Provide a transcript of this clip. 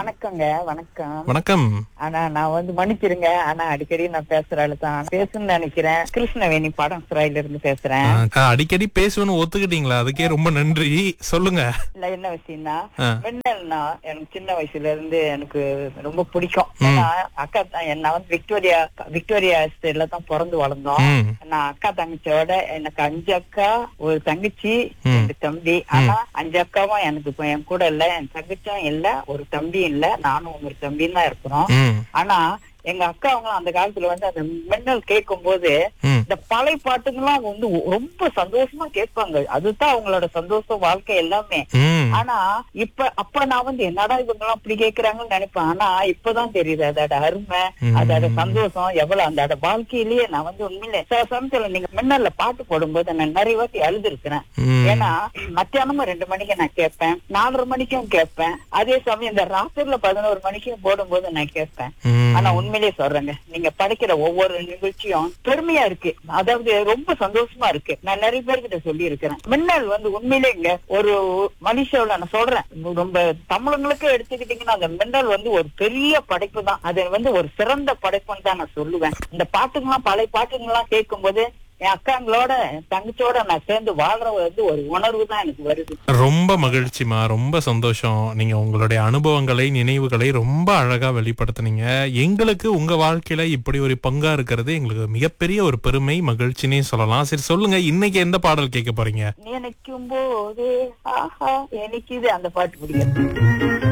வணக்கங்க வணக்கம் வணக்கம் ஆனா நான் வந்து மன்னிச்சிருங்க ஆனா அடிக்கடி நான் பேசுற ஆளு தான் பேசணும்னு நினைக்கிறேன் கிருஷ்ணவேணி படம் சிராயில இருந்து பேசுறேன் ஆ, அடிக்கடி பேசுவேன்னு ஒத்துக்கிட்டீங்களா அதுக்கே ரொம்ப நன்றி சொல்லுங்க இல்ல என்ன விஷயம்னா ஆ. மின்னல்னா எனக்கு சின்ன வயசுல இருந்து எனக்கு ரொம்ப பிடிக்கும் ஏன்னா அக்கா தான் நான் வந்து விக்டோரியா விக்டோரியா ஸ்டேட்ல தான் பிறந்து வளர்ந்தோம் ம் நான் அக்கா தங்கச்சியோட எனக்கு அஞ்சு அக்கா ஒரு தங்கச்சி ரெண்டு தம்பி ஆனா அஞ்சு அக்காவும் எனக்கு இப்ப என் கூட இல்ல என் தங்கச்சியும் இல்ல ஒரு தம்பியும் இல்ல நானும் ஒரு தம்பியும் தான் இருக்கிறோம் ம் ஆனா எங்க அக்கா அவங்க அந்த காலத்துல வந்து அந்த மின்னல் கேட்கும் போது ம் இந்த பழைய பாட்டுங்கெல்லாம் வந்து ரொம்ப சந்தோஷமா கேட்பாங்க அதுதான் அவங்களோட சந்தோஷம் வாழ்க்கை எல்லாமே ம் ஆனா இப்ப அப்ப நான் வந்து என்னடா இவங்க எல்லாம் இப்படி கேக்குறாங்கன்னு நினைப்பேன் ஆனா இப்பதான் தெரியுது அதோட அருமை ம். அதோட சந்தோஷம் எவ்வளவு அந்த வாழ்க்கையிலேயே நான் வந்து உண்மையிலே சில சமயத்துல நீங்க மின்னல்ல பாட்டு போடும்போது நான் நிறைய வாட்டி அழுதுருக்கிறேன் ம். ஏன்னா மத்தியானமும் ரெண்டு மணிக்கு நான் கேட்பேன் நாலரை மணிக்கும் கேட்பேன் அதே சமயம் இந்த ராத்திரில பதினோரு மணிக்கும் போடும்போது நான் கேட்பேன் ம். ஆனா உண்மையிலேயே சொல்றேங்க நீங்க படிக்கிற ஒவ்வொரு நிகழ்ச்சியும் பெருமையா இருக்கு அதாவது ரொம்ப சந்தோஷமா இருக்கு நான் நிறைய பேர்கிட்ட சொல்லி இருக்கிறேன் மின்னல் வந்து உண்மையிலேங்க ஒரு மனுஷோட நான் சொல்றேன் ரொம்ப தமிழங்களுக்கு எடுத்துக்கிட்டீங்கன்னா அந்த மின்னல் வந்து ஒரு பெரிய படைப்பு தான் அது வந்து ஒரு சிறந்த படைப்புன்னு தான் நான் சொல்லுவேன் இந்த பாட்டுங்கெல்லாம் பழைய பாட்டுங்கெல்லாம் கேட்கும்போது என் அக்காங்களோட என் தங்கச்சியோட நான் சேர்ந்து வாழ்ற வந்து ஒரு உணர்வு தான் எனக்கு வருது ரொம்ப மகிழ்ச்சிமா ரொம்ப சந்தோஷம் நீங்க உங்களுடைய அனுபவங்களை நினைவுகளை ரொம்ப அழகா வெளிப்படுத்துனீங்க எங்களுக்கு உங்க வாழ்க்கையில இப்படி ஒரு பங்கா இருக்கிறது எங்களுக்கு மிகப்பெரிய ஒரு பெருமை மகிழ்ச்சினே சொல்லலாம் சரி சொல்லுங்க இன்னைக்கு எந்த பாடல் கேட்க போறீங்க நினைக்கும் போது ஆஹா எனக்கு இது அந்த பாட்டு பிடிக்கும்